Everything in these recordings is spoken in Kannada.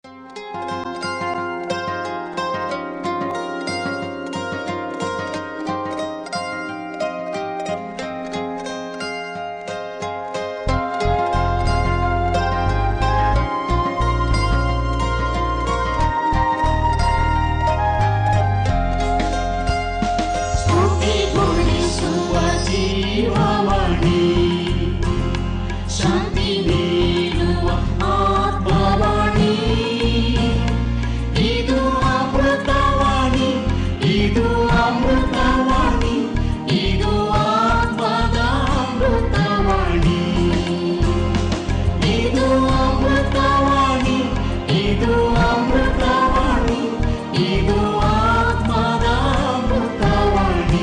ಸ್ತುತಿಗೊಳಿಸುವ ಜೀವವಾಣಿ ಶಾಂತಿ ನೀಡುವ ಆತ್ಮವಾಣಿ ಇದು ಅಮೃತವಾಣಿ ಇದು ಅಮೃತವಾಣಿ ಇದು ಆತ್ಮದ ಅಮೃತವಾಣಿ ಇದು ಅಮೃತವಾಣಿ ಇದು ಅಮೃತವಾಣಿ ಇದು ಆತ್ಮದ ಅಮೃತವಾಣಿ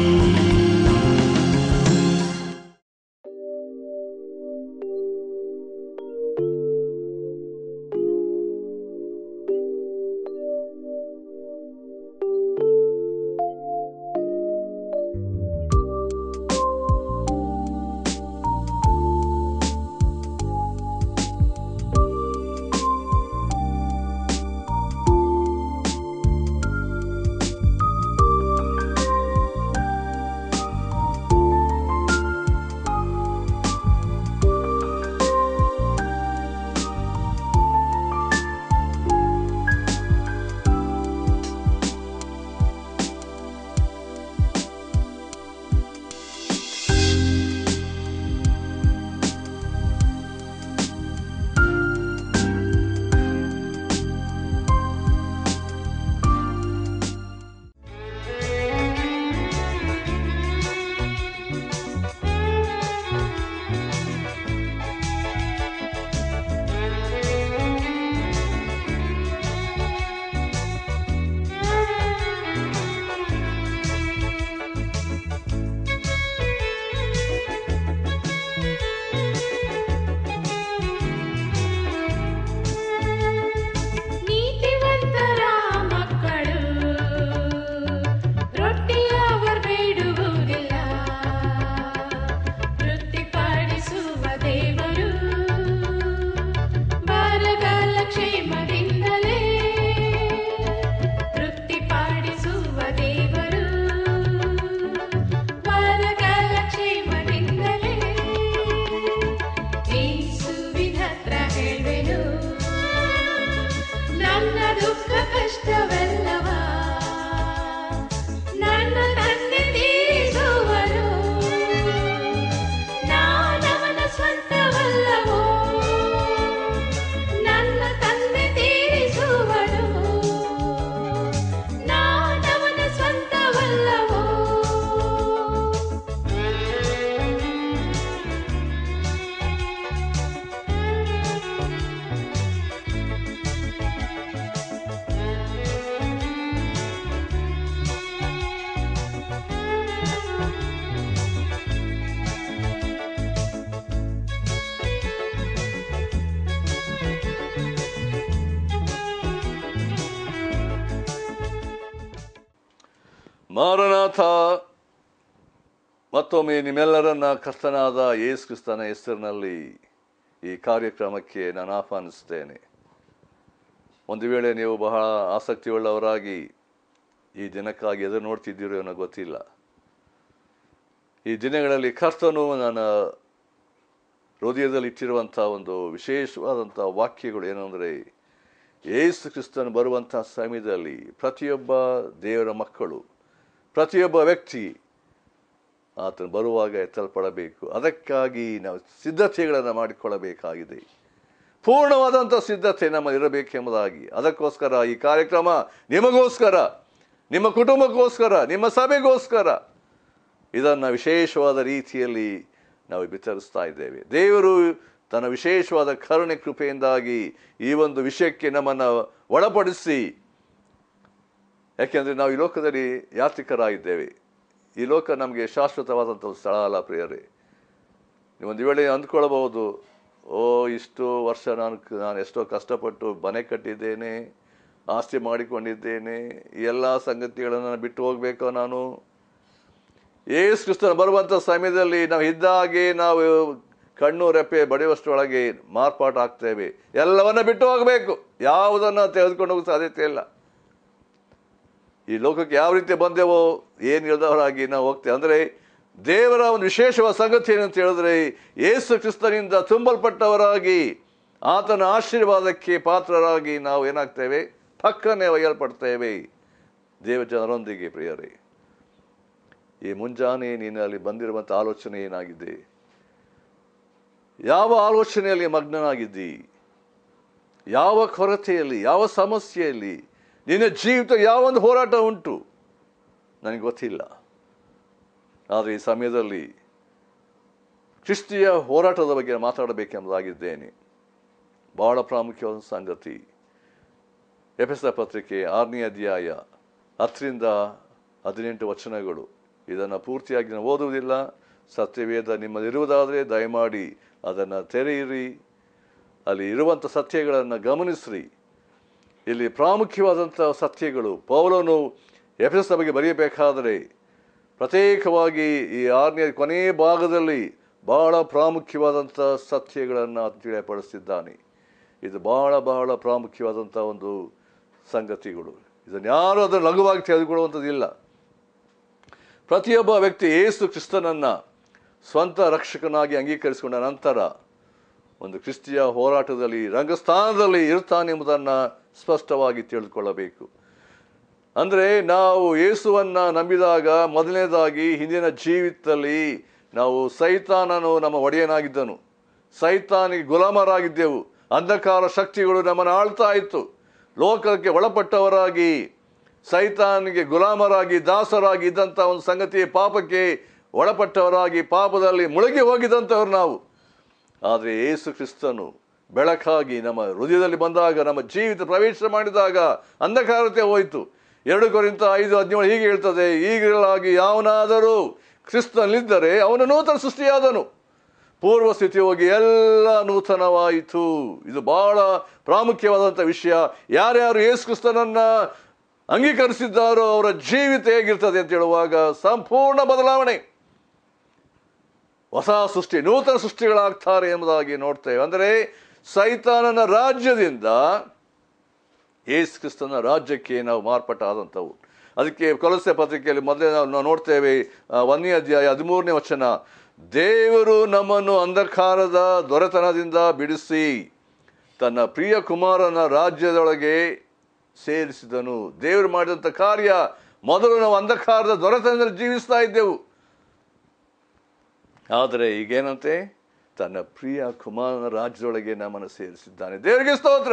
ನೀತಿವಂತರ ಮಕ್ಕಳು ರೊಟ್ಟಿ ಅವರು ಬೇಡುವುದಿಲ್ಲ ತೃಪ್ತಿಪಡಿಸುವ ದೇವರು ಬರಗಾಲ ಕ್ಷೇಮದಿಂದಲೇ ತೃಪ್ತಿಪಡಿಸುವ ದೇವರು ಬರಗಾಲ ಕ್ಷೇಮದಿಂದಲೇ ಯೇಸುವಿನತ್ರ ಹೇಳ್ವೆನು ನನ್ನ ದುಃಖ ಕಷ್ಟವೆಲ್ಲವ ನನ್ನ ತಂದೆ ತೀರಿಸುವನು ನಾನವನ ಸ್ವಂತವಲ್ಲವೋ ನನ್ನ ತಂದೆ ತೀರಿಸುವನು ನಾನವನ ಸ್ವಂತವಲ್ಲವೋ ಮಾರನಾಥ ಮತ್ತೊಮ್ಮೆ ನಿಮ್ಮೆಲ್ಲರನ್ನ ಕರ್ತನಾದ ಯೇಸು ಕ್ರಿಸ್ತನ ಹೆಸರಿನಲ್ಲಿ ಈ ಕಾರ್ಯಕ್ರಮಕ್ಕೆ ನಾನು ಆಹ್ವಾನಿಸ್ತೇನೆ ಒಂದು ವೇಳೆ ನೀವು ಬಹಳ ಆಸಕ್ತಿಯುಳ್ಳವರಾಗಿ ಈ ದಿನಕ್ಕಾಗಿ ಎದುರು ನೋಡ್ತಿದ್ದೀರೋ ಏನೋ ಗೊತ್ತಿಲ್ಲ ಈ ದಿನಗಳಲ್ಲಿ ಕರ್ತನು ನನ್ನ ಹೃದಯದಲ್ಲಿ ಇಟ್ಟಿರುವಂಥ ಒಂದು ವಿಶೇಷವಾದಂಥ ವಾಕ್ಯಗಳು ಏನಂದರೆ ಯೇಸು ಕ್ರಿಸ್ತನು ಬರುವಂಥ ಸಮಯದಲ್ಲಿ ಪ್ರತಿಯೊಬ್ಬ ದೇವರ ಮಕ್ಕಳು ಪ್ರತಿಯೊಬ್ಬ ವ್ಯಕ್ತಿ ಆತನು ಬರುವಾಗ ಎತ್ತಲ್ಪಡಬೇಕು ಅದಕ್ಕಾಗಿ ನಾವು ಸಿದ್ಧತೆಗಳನ್ನು ಮಾಡಿಕೊಳ್ಳಬೇಕಾಗಿದೆ ಪೂರ್ಣವಾದಂಥ ಸಿದ್ಧತೆ ನಮ್ಮಲ್ಲಿ ಇರಬೇಕೆಂಬುದಾಗಿ ಅದಕ್ಕೋಸ್ಕರ ಈ ಕಾರ್ಯಕ್ರಮ ನಿಮಗೋಸ್ಕರ ನಿಮ್ಮ ಕುಟುಂಬಕ್ಕೋಸ್ಕರ ನಿಮ್ಮ ಸಭೆಗೋಸ್ಕರ ಇದನ್ನು ವಿಶೇಷವಾದ ರೀತಿಯಲ್ಲಿ ನಾವು ಬಿತ್ತರಿಸ್ತಾ ಇದ್ದೇವೆ ದೇವರು ತನ್ನ ವಿಶೇಷವಾದ ಕರುಣೆ ಕೃಪೆಯಿಂದಾಗಿ ಈ ಒಂದು ವಿಷಯಕ್ಕೆ ನಮ್ಮನ್ನು ಒಳಪಡಿಸಿ ಯಾಕೆಂದರೆ ನಾವು ಈ ಲೋಕದಲ್ಲಿ ಯಾತ್ರಿಕರಾಗಿದ್ದೇವೆ ಈ ಲೋಕ ನಮಗೆ ಶಾಶ್ವತವಾದಂಥ ಒಂದು ಸ್ಥಳ ಅಲ್ಲ ಪ್ರಿಯರೇ ನೀವು ಒಂದು ವೇಳೆ ಅಂದ್ಕೊಳ್ಬಹುದು ಓ ಇಷ್ಟು ವರ್ಷ ನಾನು ನಾನು ಎಷ್ಟೋ ಕಷ್ಟಪಟ್ಟು ಮನೆ ಕಟ್ಟಿದ್ದೇನೆ ಆಸ್ತಿ ಮಾಡಿಕೊಂಡಿದ್ದೇನೆ ಈ ಎಲ್ಲ ಸಂಗತಿಗಳನ್ನು ನಾನು ಬಿಟ್ಟು ಹೋಗಬೇಕೋ ನಾನು ಏಸು ಕ್ರಿಸ್ತನ ಬರುವಂಥ ಸಮಯದಲ್ಲಿ ನಾವು ಇದ್ದಾಗೆ ನಾವು ಕಣ್ಣು ರೆಪ್ಪೆ ಬಡಿಯುವಷ್ಟರೊಳಗೆ ಮಾರ್ಪಾಟಾಗ್ತೇವೆ ಎಲ್ಲವನ್ನ ಬಿಟ್ಟು ಹೋಗಬೇಕು ಯಾವುದನ್ನು ತೆಗೆದುಕೊಂಡು ಹೋಗೋ ಸಾಧ್ಯತೆ ಇಲ್ಲ ಈ ಲೋಕಕ್ಕೆ ಯಾವ ರೀತಿ ಬಂದೆವೋ ಏನು ಇಲ್ಲದವರಾಗಿ ನಾವು ಹೋಗ್ತೇವೆ ಅಂದರೆ ದೇವರ ಒಂದು ವಿಶೇಷವಾದ ಸಂಗತಿ ಏನು ಅಂತ ಹೇಳಿದ್ರೆ ಯೇಸು ಕ್ರಿಸ್ತನಿಂದ ತುಂಬಲ್ಪಟ್ಟವರಾಗಿ ಆತನ ಆಶೀರ್ವಾದಕ್ಕೆ ಪಾತ್ರರಾಗಿ ನಾವು ಏನಾಗ್ತೇವೆ ಪಕ್ಕನೆ ಒಯ್ಯಲ್ಪಡ್ತೇವೆ ದೇವ ಜನರೊಂದಿಗೆ ಪ್ರಿಯರೇ ಈ ಮುಂಜಾನೆ ನೀನು ಅಲ್ಲಿ ಬಂದಿರುವಂಥ ಆಲೋಚನೆ ಏನಾಗಿದೆ ಯಾವ ಆಲೋಚನೆಯಲ್ಲಿ ಮಗ್ನನಾಗಿದ್ದಿ ಯಾವ ಕೊರತೆಯಲ್ಲಿ ಯಾವ ಸಮಸ್ಯೆಯಲ್ಲಿ ನಿನ್ನ ಜೀವಿತ ಯಾವ ಒಂದು ಹೋರಾಟ ಉಂಟು ನನಗೆ ಗೊತ್ತಿಲ್ಲ ಆದರೆ ಈ ಸಮಯದಲ್ಲಿ ಕ್ರಿಸ್ತಿಯ ಹೋರಾಟದ ಬಗ್ಗೆ ಮಾತಾಡಬೇಕೆಂಬುದಾಗಿದ್ದೇನೆ ಬಹಳ ಪ್ರಾಮುಖ್ಯವಾದ ಸಂಗತಿ ಎಫೆಸ ಪತ್ರಿಕೆ ಆರನೇ ಅಧ್ಯಾಯ ಹತ್ತರಿಂದ ಹದಿನೆಂಟು ವಚನಗಳು ಇದನ್ನು ಪೂರ್ತಿಯಾಗಿ ನಾವು ಓದುವುದಿಲ್ಲ ಸತ್ಯವೇದ ನಿಮ್ಮಲ್ಲಿರುವುದಾದರೆ ದಯಮಾಡಿ ಅದನ್ನು ತೆರೆಯಿರಿ ಅಲ್ಲಿ ಇರುವಂಥ ಸತ್ಯಗಳನ್ನು ಗಮನಿಸ್ರಿ ಇಲ್ಲಿ ಪ್ರಾಮುಖ್ಯವಾದಂಥ ಸತ್ಯಗಳು ಪೌಲನು ಎಫೆಸ ಬಗ್ಗೆ ಬರೆಯಬೇಕಾದರೆ ಪ್ರತ್ಯೇಕವಾಗಿ ಈ ಆರನೇ ಕೊನೆಯ ಭಾಗದಲ್ಲಿ ಬಹಳ ಪ್ರಾಮುಖ್ಯವಾದಂಥ ಸತ್ಯಗಳನ್ನು ತಿಳಿಯಪಡಿಸಿದ್ದಾನೆ ಇದು ಬಹಳ ಬಹಳ ಪ್ರಾಮುಖ್ಯವಾದಂಥ ಒಂದು ಸಂಗತಿಗಳು ಇದನ್ನು ಯಾರು ಅದನ್ನು ಲಘುವಾಗಿ ತೆಗೆದುಕೊಳ್ಳುವಂಥದ್ದಿಲ್ಲ ಪ್ರತಿಯೊಬ್ಬ ವ್ಯಕ್ತಿ ಏಸು ಕ್ರಿಸ್ತನನ್ನು ಸ್ವಂತ ರಕ್ಷಕನಾಗಿ ಅಂಗೀಕರಿಸಿಕೊಂಡ ನಂತರ ಒಂದು ಕ್ರಿಸ್ತಿಯ ಹೋರಾಟದಲ್ಲಿ ರಂಗಸ್ಥಾನದಲ್ಲಿ ಇರ್ತಾನೆ ಎಂಬುದನ್ನು ಸ್ಪಷ್ಟವಾಗಿ ತಿಳಿದುಕೊಳ್ಳಬೇಕು ಅಂದರೆ ನಾವು ಯೇಸುವನ್ನು ನಂಬಿದಾಗ ಮೊದಲನೇದಾಗಿ ಹಿಂದಿನ ಜೀವಿತದಲ್ಲಿ ನಾವು ಸೈತಾನನು ನಮ್ಮ ಒಡೆಯನಾಗಿದ್ದನು ಸೈತಾನಿಗೆ ಗುಲಾಮರಾಗಿದ್ದೆವು ಅಂಧಕಾರ ಶಕ್ತಿಗಳು ನಮ್ಮನ್ನು ಆಳ್ತಾ ಇತ್ತು ಲೋಕಕ್ಕೆ ಒಳಪಟ್ಟವರಾಗಿ ಸೈತಾನಿಗೆ ಗುಲಾಮರಾಗಿ ದಾಸರಾಗಿ ಇದ್ದಂಥ ಒಂದು ಸಂಗತಿ ಪಾಪಕ್ಕೆ ಒಳಪಟ್ಟವರಾಗಿ ಪಾಪದಲ್ಲಿ ಮುಳುಗಿ ಹೋಗಿದ್ದಂಥವ್ರು ನಾವು ಆದರೆ ಯೇಸು ಕ್ರಿಸ್ತನು ಬೆಳಕಾಗಿ ನಮ್ಮ ಹೃದಯದಲ್ಲಿ ಬಂದಾಗ ನಮ್ಮ ಜೀವಿತ ಪ್ರವೇಶ ಮಾಡಿದಾಗ ಅಂಧಕಾರತೆ ಹೋಯಿತು ಎರಡು ಕೊರಿಂತ ಐದು ಹದಿನೇಳು ಹೀಗೆ ಹೇಳ್ತದೆ ಈಗಲಾಗಿ ಯಾವನಾದರೂ ಕ್ರಿಸ್ತನಲ್ಲಿದ್ದರೆ ಅವನು ನೂತನ ಸೃಷ್ಟಿಯಾದನು ಪೂರ್ವ ಸ್ಥಿತಿ ಹೋಗಿ ಎಲ್ಲ ನೂತನವಾಯಿತು ಇದು ಬಹಳ ಪ್ರಾಮುಖ್ಯವಾದಂಥ ವಿಷಯ ಯಾರ್ಯಾರು ಯೇಸು ಕ್ರಿಸ್ತನನ್ನ ಅಂಗೀಕರಿಸಿದ್ದಾರೋ ಅವರ ಜೀವಿತ ಹೇಗಿರ್ತದೆ ಅಂತ ಹೇಳುವಾಗ ಸಂಪೂರ್ಣ ಬದಲಾವಣೆ ಹೊಸ ಸೃಷ್ಟಿ ನೂತನ ಸೃಷ್ಟಿಗಳಾಗ್ತಾರೆ ಎಂಬುದಾಗಿ ನೋಡ್ತೇವೆ ಅಂದರೆ ಸೈತಾನನ ರಾಜ್ಯದಿಂದ ಯೇಸು ಕ್ರಿಸ್ತನ ರಾಜ್ಯಕ್ಕೆ ನಾವು ಮಾರ್ಪಾಟಾದಂಥವು ಅದಕ್ಕೆ ಕೊಲಸೆ ಪತ್ರಿಕೆಯಲ್ಲಿ ಮೊದಲೇ ನಾವು ನಾವು ನೋಡ್ತೇವೆ ಆ, ಒಂದನೇ ಅಧ್ಯಾಯ ಹದಿಮೂರನೇ ವಚನ ದೇವರು ನಮ್ಮನ್ನು ಅಂಧಕಾರದ ದೊರೆತನದಿಂದ ಬಿಡಿಸಿ ತನ್ನ ಪ್ರಿಯ ಕುಮಾರನ ರಾಜ್ಯದೊಳಗೆ ಸೇರಿಸಿದನು ದೇವರು ಮಾಡಿದಂಥ ಕಾರ್ಯ ಮೊದಲು ನಾವು ಅಂಧಕಾರದ ದೊರೆತನದಲ್ಲಿ ಜೀವಿಸ್ತಾ ಇದ್ದೆವು ಆದರೆ ಈಗೇನಂತೆ ತನ್ನ ಪ್ರಿಯ ಕುಮಾರನ ರಾಜ್ಯದೊಳಗೆ ನಮ್ಮನ್ನು ಸೇರಿಸಿದ್ದಾನೆ ದೇವರಿಗೆ ಸ್ತೋತ್ರ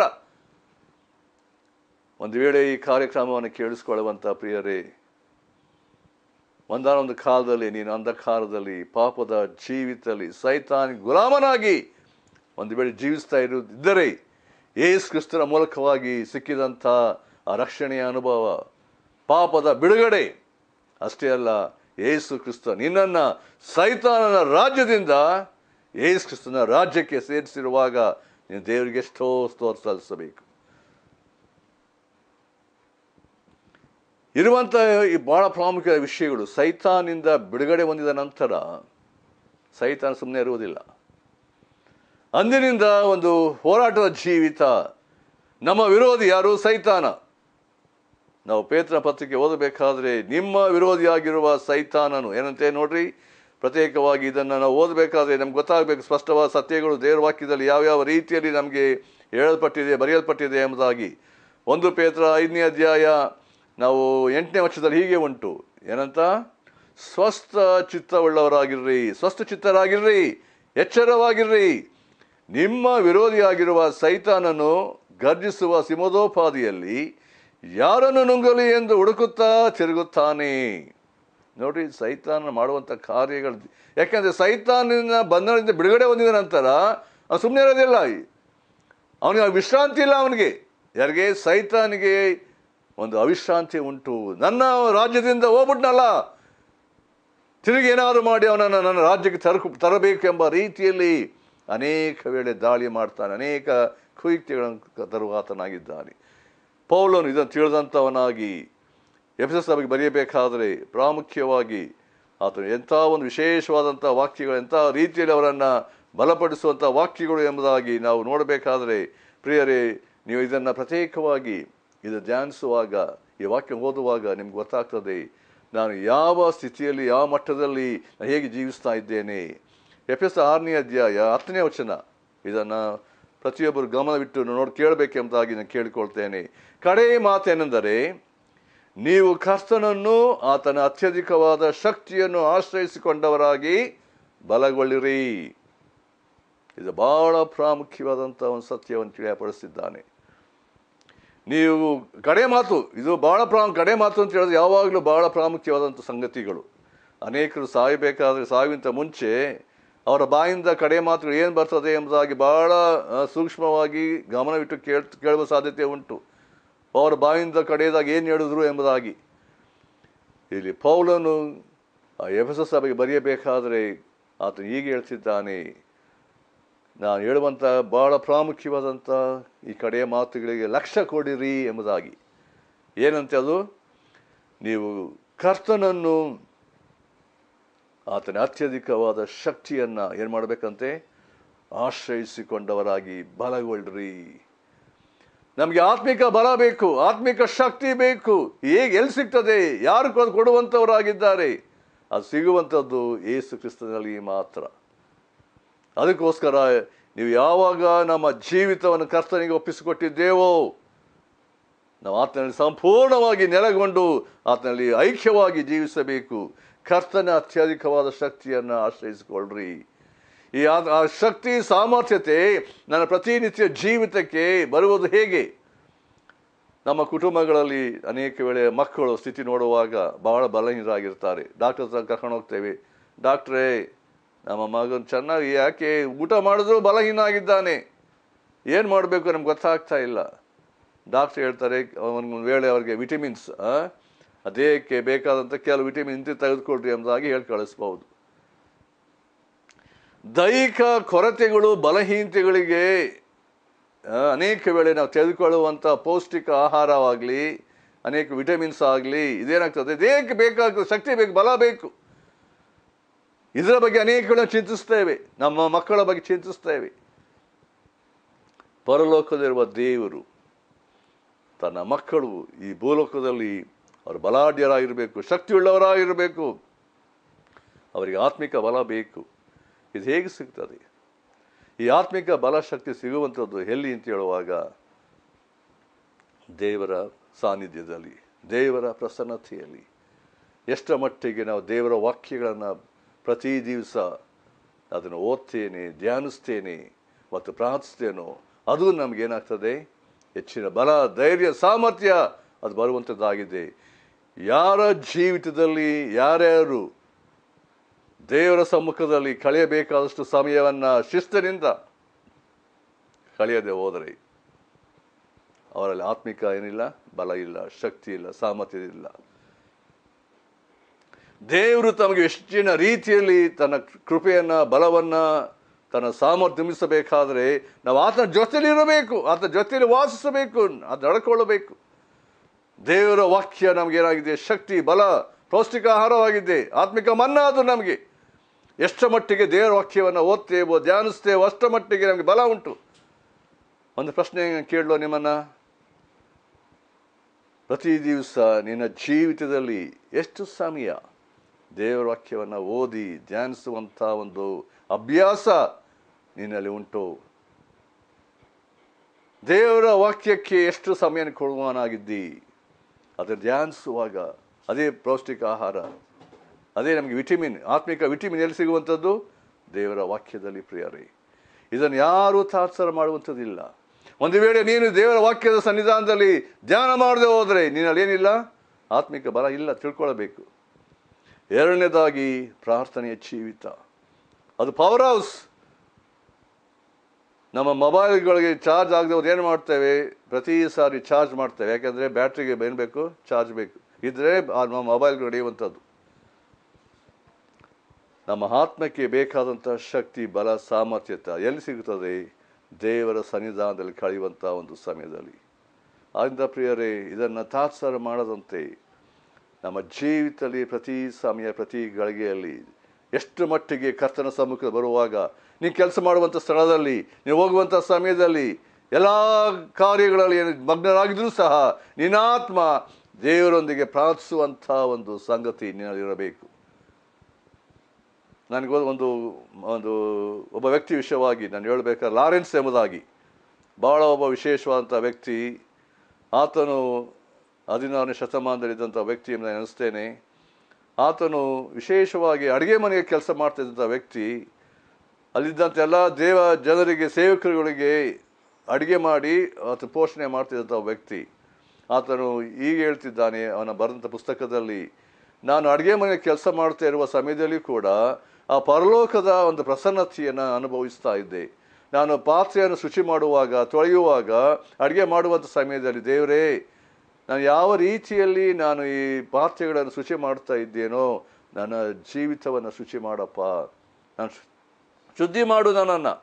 ಒಂದು ವೇಳೆ ಈ ಕಾರ್ಯಕ್ರಮವನ್ನು ಕೇಳಿಸ್ಕೊಳ್ಳುವಂಥ ಪ್ರಿಯರೇ ಒಂದಾನೊಂದು ಕಾಲದಲ್ಲಿ ನೀನು ಅಂಧಕಾರದಲ್ಲಿ ಪಾಪದ ಜೀವಿತದಲ್ಲಿ ಸೈತಾನ್ ಗುಲಾಮನಾಗಿ ಒಂದು ವೇಳೆ ಜೀವಿಸ್ತಾ ಇರುವುದಿದ್ದರೆ ಯೇಸು ಕ್ರಿಸ್ತನ ಮೂಲಕವಾಗಿ ಸಿಕ್ಕಿದಂಥ ಆ ರಕ್ಷಣೆಯ ಅನುಭವ ಪಾಪದ ಬಿಡುಗಡೆ ಅಷ್ಟೇ ಅಲ್ಲ ಯೇಸು ಕ್ರಿಸ್ತ ನಿನ್ನನ್ನು ಸೈತಾನನ ರಾಜ್ಯದಿಂದ ಯೇಸು ಕ್ರಿಸ್ತನ ರಾಜ್ಯಕ್ಕೆ ಸೇರಿಸಿರುವಾಗ ನೀನು ದೇವರಿಗೆ ಎಷ್ಟೋ ಸ್ತೋತ್ರ ಸಲ್ಲಿಸಬೇಕು ಇರುವಂಥ ಈ ಬಹಳ ಪ್ರಾಮುಖ್ಯ ವಿಷಯಗಳು ಸೈತಾನಿಂದ ಬಿಡುಗಡೆ ಹೊಂದಿದ ನಂತರ ಸೈತಾನ ಸುಮ್ಮನೆ ಇರುವುದಿಲ್ಲ ಅಂದಿನಿಂದ ಒಂದು ಹೋರಾಟದ ಜೀವಿತ ನಮ್ಮ ವಿರೋಧಿ ಯಾರು ಸೈತಾನ ನಾವು ಪೇತ್ರ ಪತ್ರಿಕೆ ಓದಬೇಕಾದ್ರೆ ನಿಮ್ಮ ವಿರೋಧಿಯಾಗಿರುವ ಸೈತಾನನು ಏನಂತೆ ನೋಡ್ರಿ ಪ್ರತ್ಯೇಕವಾಗಿ ಇದನ್ನು ನಾವು ಓದಬೇಕಾದ್ರೆ ನಮ್ಗೆ ಗೊತ್ತಾಗಬೇಕು ಸ್ಪಷ್ಟವಾದ ಸತ್ಯಗಳು ದೇವರ ವಾಕ್ಯದಲ್ಲಿ ಯಾವ್ಯಾವ ರೀತಿಯಲ್ಲಿ ನಮಗೆ ಹೇಳಲ್ಪಟ್ಟಿದೆ ಬರೆಯಲ್ಪಟ್ಟಿದೆ ಎಂಬುದಾಗಿ ಒಂದು ಪೇತ್ರ ಐದನೇ ಅಧ್ಯಾಯ ನಾವು ಎಂಟನೇ ವರ್ಷದಲ್ಲಿ ಹೀಗೆ ಉಂಟು ಏನಂತ ಸ್ವಸ್ಥ ಚಿತ್ತವುಳ್ಳವರಾಗಿರ್ರಿ ಸ್ವಸ್ಥ ಚಿತ್ತರಾಗಿರ್ರಿ ಎಚ್ಚರವಾಗಿರ್ರಿ ನಿಮ್ಮ ವಿರೋಧಿಯಾಗಿರುವ ಸೈತಾನನು ಗರ್ಜಿಸುವ ಸಿಮೋದೋಪಾದಿಯಲ್ಲಿ ಯಾರನ್ನು ನುಂಗಲಿ ಎಂದು ಹುಡುಕುತ್ತಾ ತಿರುಗುತ್ತಾನೆ ನೋಡ್ರಿ ಸೈತಾನ ಮಾಡುವಂಥ ಕಾರ್ಯಗಳು ಯಾಕಂದರೆ ಸೈತಾನಿನ ಬಂಧನದಿಂದ ಬಿಡುಗಡೆ ಹೊಂದಿದ ನಂತರ ಅವನು ಸುಮ್ಮನೆ ಇರೋದಿಲ್ಲ ಅವನಿಗೆ ವಿಶ್ರಾಂತಿ ಇಲ್ಲ ಅವನಿಗೆ ಯಾರಿಗೆ ಸೈತಾನಿಗೆ ಒಂದು ಅವಿಶ್ರಾಂತಿ ಉಂಟು ನನ್ನ ರಾಜ್ಯದಿಂದ ಹೋಗ್ಬಿಟ್ನಲ್ಲ ತಿರುಗಿ ಏನಾದರೂ ಮಾಡಿ ಅವನನ್ನು ನನ್ನ ರಾಜ್ಯಕ್ಕೆ ತರಕು ತರಬೇಕು ಎಂಬ ರೀತಿಯಲ್ಲಿ ಅನೇಕ ವೇಳೆ ದಾಳಿ ಮಾಡ್ತಾನೆ ಅನೇಕ ಕುಯುಕ್ತಿಗಳನ್ನು ತರುವ ಆತನಾಗಿದ್ದಾನೆ ಪೌಲನು ಇದನ್ನು ತಿಳಿದಂಥವನಾಗಿ ಎಫೆಸಸ್ ಸಭೆಗೆ ಬರೆಯಬೇಕಾದರೆ ಪ್ರಾಮುಖ್ಯವಾಗಿ ಆತನು ಎಂಥ ಒಂದು ವಿಶೇಷವಾದಂಥ ವಾಕ್ಯಗಳು ಎಂಥ ರೀತಿಯಲ್ಲಿ ಅವರನ್ನು ಬಲಪಡಿಸುವಂಥ ವಾಕ್ಯಗಳು ಎಂಬುದಾಗಿ ನಾವು ನೋಡಬೇಕಾದರೆ ಪ್ರಿಯರೇ ನೀವು ಇದನ್ನು ಪ್ರತ್ಯೇಕವಾಗಿ ಇದು ಧ್ಯಾನಿಸುವಾಗ ಈ ವಾಕ್ಯ ಓದುವಾಗ ನಿಮ್ಗೆ ಗೊತ್ತಾಗ್ತದೆ ನಾನು ಯಾವ ಸ್ಥಿತಿಯಲ್ಲಿ ಯಾವ ಮಟ್ಟದಲ್ಲಿ ನಾನು ಹೇಗೆ ಜೀವಿಸ್ತಾ ಇದ್ದೇನೆ ಎಫ್ ಎಸ್ ಆರನೇ ಅಧ್ಯಾಯ ಹತ್ತನೇ ವಚನ ಇದನ್ನು ಪ್ರತಿಯೊಬ್ಬರು ಗಮನವಿಟ್ಟು ನೋಡಿ ಕೇಳಬೇಕೆಂಬುದಾಗಿ ನಾನು ಕೇಳಿಕೊಳ್ತೇನೆ ಕಡೆ ಮಾತೇನೆಂದರೆ ನೀವು ಕರ್ತನನ್ನು ಆತನ ಅತ್ಯಧಿಕವಾದ ಶಕ್ತಿಯನ್ನು ಆಶ್ರಯಿಸಿಕೊಂಡವರಾಗಿ ಬಲಗೊಳ್ಳಿರಿ ಇದು ಬಹಳ ಪ್ರಾಮುಖ್ಯವಾದಂಥ ಒಂದು ಸತ್ಯವನ್ನು ತಿಳಿಯಪಡಿಸಿದ್ದಾನೆ ನೀವು ಕಡೆ ಮಾತು ಇದು ಬಹಳ ಪ್ರಾಮು ಕಡೆ ಮಾತು ಅಂತ ಹೇಳಿದ್ರೆ ಯಾವಾಗಲೂ ಬಹಳ ಪ್ರಾಮುಖ್ಯವಾದಂಥ ಸಂಗತಿಗಳು ಅನೇಕರು ಸಾಯಬೇಕಾದ್ರೆ ಸಾವಿಂತ ಮುಂಚೆ ಅವರ ಬಾಯಿಂದ ಕಡೆ ಮಾತುಗಳು ಏನು ಬರ್ತದೆ ಎಂಬುದಾಗಿ ಬಹಳ ಆ, ಸೂಕ್ಷ್ಮವಾಗಿ ಗಮನವಿಟ್ಟು ಕೇಳ್ ಕೇಳುವ ಸಾಧ್ಯತೆ ಉಂಟು ಅವರ ಬಾಯಿಂದ ಕಡೆಯದಾಗ ಏನು ಹೇಳಿದ್ರು ಎಂಬುದಾಗಿ ಇಲ್ಲಿ ಪೌಲನು ಆ ಎಫೆಸ ಸಭೆಗೆ ಬರೆಯಬೇಕಾದರೆ ಆತ ಹೀಗೆ ಹೇಳ್ತಿದ್ದಾನೆ ನಾನು ಹೇಳುವಂಥ ಬಹಳ ಪ್ರಾಮುಖ್ಯವಾದಂಥ ಈ ಕಡೆಯ ಮಾತುಗಳಿಗೆ ಲಕ್ಷ್ಯ ಕೊಡಿರಿ ಎಂಬುದಾಗಿ ಏನಂತೆ ಅದು ನೀವು ಕರ್ತನನ್ನು ಆತನ ಅತ್ಯಧಿಕವಾದ ಶಕ್ತಿಯನ್ನು ಏನು ಮಾಡಬೇಕಂತೆ ಆಶ್ರಯಿಸಿಕೊಂಡವರಾಗಿ ಬಲಗೊಳ್ಳ್ರಿ ನಮಗೆ ಆತ್ಮಿಕ ಬಲ ಬೇಕು ಆತ್ಮಿಕ ಶಕ್ತಿ ಬೇಕು ಹೇಗೆ ಎಲ್ಲಿ ಸಿಗ್ತದೆ ಯಾರು ಕೊಡ್- ಕೊಡುವಂಥವರಾಗಿದ್ದಾರೆ ಅದು ಸಿಗುವಂಥದ್ದು ಏಸು ಕ್ರಿಸ್ತನಲ್ಲಿ ಮಾತ್ರ ಅದಕ್ಕೋಸ್ಕರ ನೀವು ಯಾವಾಗ ನಮ್ಮ ಜೀವಿತವನ್ನು ಕರ್ತನಿಗೆ ಒಪ್ಪಿಸಿಕೊಟ್ಟಿದ್ದೇವೋ ನಾವು ಆತನಲ್ಲಿ ಸಂಪೂರ್ಣವಾಗಿ ನೆಲೆಗೊಂಡು ಆತನಲ್ಲಿ ಐಕ್ಯವಾಗಿ ಜೀವಿಸಬೇಕು ಕರ್ತನ ಅತ್ಯಧಿಕವಾದ ಶಕ್ತಿಯನ್ನು ಆಶ್ರಯಿಸಿಕೊಳ್ಳ್ರಿ ಈ ಆ- ಆ ಶಕ್ತಿ ಸಾಮರ್ಥ್ಯತೆ ನನ್ನ ಪ್ರತಿನಿತ್ಯ ಜೀವಿತಕ್ಕೆ ಬರುವುದು ಹೇಗೆ ನಮ್ಮ ಕುಟುಂಬಗಳಲ್ಲಿ ಅನೇಕ ವೇಳೆ ಮಕ್ಕಳು ಸ್ಥಿತಿ ನೋಡುವಾಗ ಬಹಳ ಬಲಹೀನರಾಗಿರ್ತಾರೆ ಡಾಕ್ಟರ್ ಹತ್ರ ಕರ್ಕೊಂಡು ಹೋಗ್ತೇವೆ ಡಾಕ್ಟ್ರೇ ನಮ್ಮ ಮಗನ ಚೆನ್ನಾಗಿ ಯಾಕೆ ಊಟ ಮಾಡಿದ್ರು ಬಲಹೀನ ಆಗಿದ್ದಾನೆ ಏನು ಮಾಡಬೇಕು ನಮ್ಗೆ ಗೊತ್ತಾಗ್ತಾ ಇಲ್ಲ ಡಾಕ್ಟರ್ ಹೇಳ್ತಾರೆ ಒಂದು ವೇಳೆ ಅವರಿಗೆ ವಿಟಮಿನ್ಸ್ ದೇಹಕ್ಕೆ ಬೇಕಾದಂಥ ಕೆಲವು ವಿಟಮಿನ್ ಇಂತಿ ತೆಗೆದುಕೊಳ್ರಿ ಎಂಬುದಾಗಿ ಹೇಳಿ ಕಳಿಸ್ಬೋದು ದೈಹಿಕ ಕೊರತೆಗಳು ಬಲಹೀನತೆಗಳಿಗೆ ಆ, ಅನೇಕ ವೇಳೆ ನಾವು ತೆಗೆದುಕೊಳ್ಳುವಂಥ ಪೌಷ್ಟಿಕ ಆಹಾರವಾಗಲಿ ಅನೇಕ ವಿಟಮಿನ್ಸ್ ಆಗಲಿ ಇದೇನಾಗ್ತದೆ ದೇಹಕ್ಕೆ ಬೇಕಾಗ್ತದೆ ಶಕ್ತಿ ಬೇಕು ಬಲ ಬೇಕು ಇದರ ಬಗ್ಗೆ ಅನೇಕ ವೇಳೆ ಚಿಂತಿಸ್ತೇವೆ ನಮ್ಮ ಮಕ್ಕಳ ಬಗ್ಗೆ ಚಿಂತಿಸ್ತೇವೆ ಪರಲೋಕದಲ್ಲಿರುವ ದೇವರು ತನ್ನ ಮಕ್ಕಳು ಈ ಭೂಲೋಕದಲ್ಲಿ ಅವರು ಬಲಾಢ್ಯರಾಗಿರಬೇಕು ಶಕ್ತಿಯುಳ್ಳವರಾಗಿರಬೇಕು ಅವರಿಗೆ ಆತ್ಮಿಕ ಬಲ ಬೇಕು ಇದು ಹೇಗೆ ಸಿಗ್ತದೆ ಈ ಆತ್ಮಿಕ ಬಲ ಶಕ್ತಿ ಸಿಗುವಂಥದ್ದು ಎಲ್ಲಿ ಅಂತ ಹೇಳುವಾಗ ದೇವರ ಸಾನ್ನಿಧ್ಯದಲ್ಲಿ ದೇವರ ಪ್ರಸನ್ನತೆಯಲ್ಲಿ ಎಷ್ಟರ ಮಟ್ಟಿಗೆ ನಾವು ದೇವರ ವಾಕ್ಯಗಳನ್ನು ಪ್ರತಿ ದಿವಸ ಅದನ್ನು ಓದ್ತೇನೆ ಧ್ಯಾನಿಸ್ತೇನೆ ಮತ್ತು ಪ್ರಾರ್ಥಿಸ್ತೇನೋ ಅದು ನಮಗೇನಾಗ್ತದೆ ಹೆಚ್ಚಿನ ಬಲ ಧೈರ್ಯ ಸಾಮರ್ಥ್ಯ ಅದು ಬರುವಂಥದ್ದಾಗಿದೆ ಯಾರ ಜೀವಿತದಲ್ಲಿ ಯಾರ್ಯಾರು ದೇವರ ಸಮ್ಮುಖದಲ್ಲಿ ಕಳೆಯಬೇಕಾದಷ್ಟು ಸಮಯವನ್ನು ಶಿಸ್ತಿನಿಂದ ಕಳೆಯದೆ ಹೋದರೆ ಅವರಲ್ಲಿ ಆತ್ಮಿಕ ಏನಿಲ್ಲ ಬಲ ಇಲ್ಲ ಶಕ್ತಿ ಇಲ್ಲ ಸಾಮರ್ಥ್ಯ ಇಲ್ಲ ದೇವರು ತಮಗೆ ಹೆಚ್ಚಿನ ರೀತಿಯಲ್ಲಿ ತನ್ನ ಕೃಪೆಯನ್ನ ಬಲವನ್ನ ತನ್ನ ಸಾಮರ್ಥ್ಯ ತುಂಬಿಸಬೇಕಾದ್ರೆ ನಾವು ಆತನ ಜೊತೆಲಿ ಇರಬೇಕು ಆತನ ಜೊತೆಯಲ್ಲಿ ವಾಸಿಸಬೇಕು ಅದು ನಡ್ಕೊಳ್ಳಬೇಕು ದೇವರ ವಾಕ್ಯ ನಮಗೇನಾಗಿದೆ ಶಕ್ತಿ ಬಲ ಪೌಷ್ಟಿಕ ಆಹಾರವಾಗಿದೆ ಆತ್ಮಿಕ ಮನ್ನ ಅದು ನಮಗೆ ಎಷ್ಟರ ಮಟ್ಟಿಗೆ ದೇವರ ವಾಕ್ಯವನ್ನು ಓದ್ತೇವೋ ಧ್ಯಾನಿಸ್ತೇವೋ ಅಷ್ಟರ ಮಟ್ಟಿಗೆ ನಮಗೆ ಬಲ ಉಂಟು ಒಂದು ಪ್ರಶ್ನೆ ಕೇಳಲು ನಿಮ್ಮನ್ನ ಪ್ರತಿ ದಿವಸ ನಿನ್ನ ಜೀವಿತದಲ್ಲಿ ಎಷ್ಟು ಸಮಯ ದೇವರ ವಾಕ್ಯವನ್ನು ಓದಿ ಧ್ಯಾನಿಸುವಂಥ ಒಂದು ಅಭ್ಯಾಸ ನಿನ್ನಲ್ಲಿ ಉಂಟು ದೇವರ ವಾಕ್ಯಕ್ಕೆ ಎಷ್ಟು ಸಮಯ ಕೊಡುವನಾಗಿದ್ದಿ ಅದನ್ನು ಧ್ಯಾನಿಸುವಾಗ ಅದೇ ಪೌಷ್ಟಿಕ ಆಹಾರ ಅದೇ ನಮಗೆ ವಿಟಮಿನ್ ಆತ್ಮಿಕ ವಿಟಮಿನ್ ಎಲ್ಲಿ ಸಿಗುವಂಥದ್ದು ದೇವರ ವಾಕ್ಯದಲ್ಲಿ ಪ್ರಿಯರೇ ಇದನ್ನು ಯಾರೂ ತಾತ್ಸರ ಮಾಡುವಂಥದ್ದಿಲ್ಲ ಒಂದು ವೇಳೆ ನೀನು ದೇವರ ವಾಕ್ಯದ ಸನ್ನಿಧಾನದಲ್ಲಿ ಧ್ಯಾನ ಮಾಡದೆ ಹೋದರೆ ನೀನಲ್ಲಿ ಏನಿಲ್ಲ ಆತ್ಮಿಕ ಬಲ ಇಲ್ಲ ತಿಳ್ಕೊಳ್ಬೇಕು ಎರಡನೇದಾಗಿ ಪ್ರಾರ್ಥನೆಯ ಜೀವಿತ ಅದು ಪವರ್ ಹೌಸ್ ನಮ್ಮ ಮೊಬೈಲ್ಗಳಿಗೆ ಚಾರ್ಜ್ ಆಗದೆ ಹೋದ್ರೆ ಏನು ಮಾಡ್ತೇವೆ ಪ್ರತಿ ಸಾರಿ ಚಾರ್ಜ್ ಮಾಡ್ತೇವೆ ಯಾಕೆಂದರೆ ಬ್ಯಾಟ್ರಿಗೆ ಏನು ಬೇಕು ಚಾರ್ಜ್ ಬೇಕು ಇದ್ರೆ ಆ ನಮ್ಮ ಮೊಬೈಲ್ ನಡೆಯುವಂಥದ್ದು ನಮ್ಮ ಆತ್ಮಕ್ಕೆ ಬೇಕಾದಂಥ ಶಕ್ತಿ ಬಲ ಸಾಮರ್ಥ್ಯತೆ ಎಲ್ಲಿ ಸಿಗುತ್ತದೆ ದೇವರ ಸನ್ನಿಧಾನದಲ್ಲಿ ಕಳೆಯುವಂಥ ಒಂದು ಸಮಯದಲ್ಲಿ ಆದ್ದರಿಂದ ಪ್ರಿಯರೇ ಇದನ್ನು ತಾತ್ಸಾರ ಮಾಡದಂತೆ ನಮ್ಮ ಜೀವಿತದಲ್ಲಿ ಪ್ರತಿ ಸಮಯ ಪ್ರತಿ ಗಳಿಗೆಯಲ್ಲಿ ಎಷ್ಟು ಮಟ್ಟಿಗೆ ಕರ್ತನ ಸಮ್ಮುಖ ಬರುವಾಗ ನೀವು ಕೆಲಸ ಮಾಡುವಂಥ ಸ್ಥಳದಲ್ಲಿ ನೀವು ಹೋಗುವಂಥ ಸಮಯದಲ್ಲಿ ಎಲ್ಲ ಕಾರ್ಯಗಳಲ್ಲಿ ಏನು ಮಗ್ನರಾಗಿದ್ರೂ ಸಹ ನಿನ್ನಾತ್ಮ ದೇವರೊಂದಿಗೆ ಪ್ರಾರ್ಥಿಸುವಂಥ ಒಂದು ಸಂಗತಿ ನಿನ್ನಲ್ಲಿರಬೇಕು ನನಗೆ ಒಂದು ಒಂದು ಒಬ್ಬ ವ್ಯಕ್ತಿ ವಿಷಯವಾಗಿ ನಾನು ಹೇಳಬೇಕಾದ್ರೆ ಲಾರೆನ್ಸ್ ಎಂಬುದಾಗಿ ಬಹಳ ಒಬ್ಬ ವಿಶೇಷವಾದಂಥ ವ್ಯಕ್ತಿ ಆತನು ಹದಿನಾರನೇ ಶತಮಾನದಲ್ಲಿದ್ದಂಥ ವ್ಯಕ್ತಿ ಎಂದು ನಾನು ನೆನೆಸ್ತೇನೆ ಆತನು ವಿಶೇಷವಾಗಿ ಅಡುಗೆ ಮನೆಗೆ ಕೆಲಸ ಮಾಡ್ತಿದ್ದಂಥ ವ್ಯಕ್ತಿ ಅಲ್ಲಿದ್ದಂಥ ಎಲ್ಲ ದೇವ ಜನರಿಗೆ ಸೇವಕರುಗಳಿಗೆ ಅಡುಗೆ ಮಾಡಿ ಆತ ಪೋಷಣೆ ಮಾಡ್ತಿದ್ದಂಥ ವ್ಯಕ್ತಿ ಆತನು ಈಗ ಹೇಳ್ತಿದ್ದಾನೆ ಅವನ ಬರೆದಂಥ ಪುಸ್ತಕದಲ್ಲಿ ನಾನು ಅಡುಗೆ ಮನೆ ಕೆಲಸ ಮಾಡ್ತಾ ಇರುವ ಸಮಯದಲ್ಲಿ ಕೂಡ ಆ ಪರಲೋಕದ ಒಂದು ಪ್ರಸನ್ನತೆಯನ್ನು ಅನುಭವಿಸ್ತಾ ಇದ್ದೆ ನಾನು ಪಾತ್ರೆಯನ್ನು ಶುಚಿ ಮಾಡುವಾಗ ತೊಳೆಯುವಾಗ ಅಡುಗೆ ಮಾಡುವಂಥ ಸಮಯದಲ್ಲಿ ದೇವರೇ ನಾನು ಯಾವ ರೀತಿಯಲ್ಲಿ ನಾನು ಈ ಪಾತ್ರೆಗಳನ್ನು ಶುಚಿ ಮಾಡ್ತಾ ಇದ್ದೇನೋ ನನ್ನ ಜೀವಿತವನ್ನು ಶುಚಿ ಮಾಡಪ್ಪ ನಾನು ಶು- ಶುದ್ಧಿ ಮಾಡು ನನ್ನನ್ನು